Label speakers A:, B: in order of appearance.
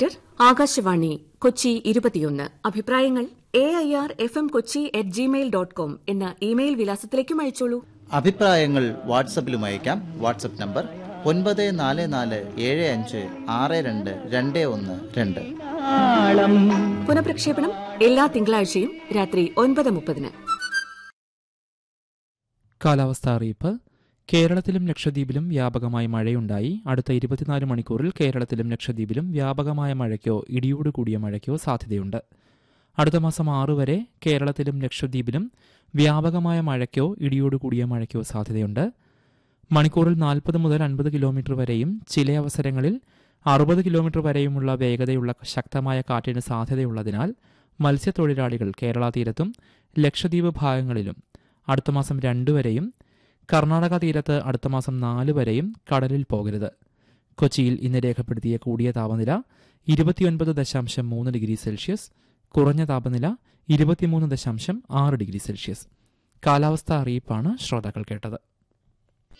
A: director Akashvani Kochi ഇരുപത്തിയൊന്ന് അഭിപ്രായങ്ങൾ A I R F M Kochi at Gmail dot com എന്ന email വിലാസത്തിലേക്കും അയച്ചോളൂ
B: അഭിപ്രായങ്ങൾ വാട്സപ്പിലും അയക്കാം വാട്സപ്പ് നമ്പർ ഒൻപത് നാല് നാല് ഏഴ് അഞ്ച് ആറ് രണ്ട് രണ്ട് ഒന്ന് രണ്ട്
A: പുനഃപ്രക്ഷേപണം എല്ലാ തിങ്കളാഴ്ചയും രാത്രി ഒൻപത് മുപ്പതിന്
C: കാലാവസ്ഥ അറിയിപ്പ് കേരളത്തിലും ലക്ഷദ്വീപിലും വ്യാപകമായി മഴയുണ്ടായി അടുത്ത ഇരുപത്തിനാല് മണിക്കൂറിൽ കേരളത്തിലും ലക്ഷദ്വീപിലും വ്യാപകമായ മഴയ്ക്കോ ഇടിയോട് കൂടിയ മഴയ്ക്കോ സാധ്യതയുണ്ട് അടുത്ത മാസം ആറ് വരെ കേരളത്തിലും ലക്ഷദ്വീപിലും വ്യാപകമായ മഴയ്ക്കോ ഇടിയോട് കൂടിയ മഴയ്ക്കോ സാധ്യതയുണ്ട് മണിക്കൂറിൽ നാൽപ്പത് മുതൽ അൻപത് കിലോമീറ്റർ വരെയും ചില അവസരങ്ങളിൽ അറുപത് കിലോമീറ്റർ വരെയുമുള്ള വേഗതയുള്ള ശക്തമായ കാറ്റിന് സാധ്യതയുള്ളതിനാൽ മത്സ്യത്തൊഴിലാളികൾ കേരള തീരത്തും ലക്ഷദ്വീപ് ഭാഗങ്ങളിലും അടുത്ത മാസം രണ്ട് വരെയും കർണാടക തീരത്ത് അടുത്ത മാസം നാല് വരെയും കടലിൽ പോകരുത് കൊച്ചിയിൽ ഇന്ന് രേഖപ്പെടുത്തിയ കൂടിയ താപനില ഇരുപത്തിയൊൻപത് ദശാംശം മൂന്ന് ഡിഗ്രി സെൽഷ്യസ് കുറഞ്ഞ താപനില ഇരുപത്തിമൂന്ന് ദശാംശം ആറ് ഡിഗ്രി സെൽഷ്യസ് കാലാവസ്ഥാ അറിയിപ്പാണ് ശ്രോതാക്കൾ കേട്ടത്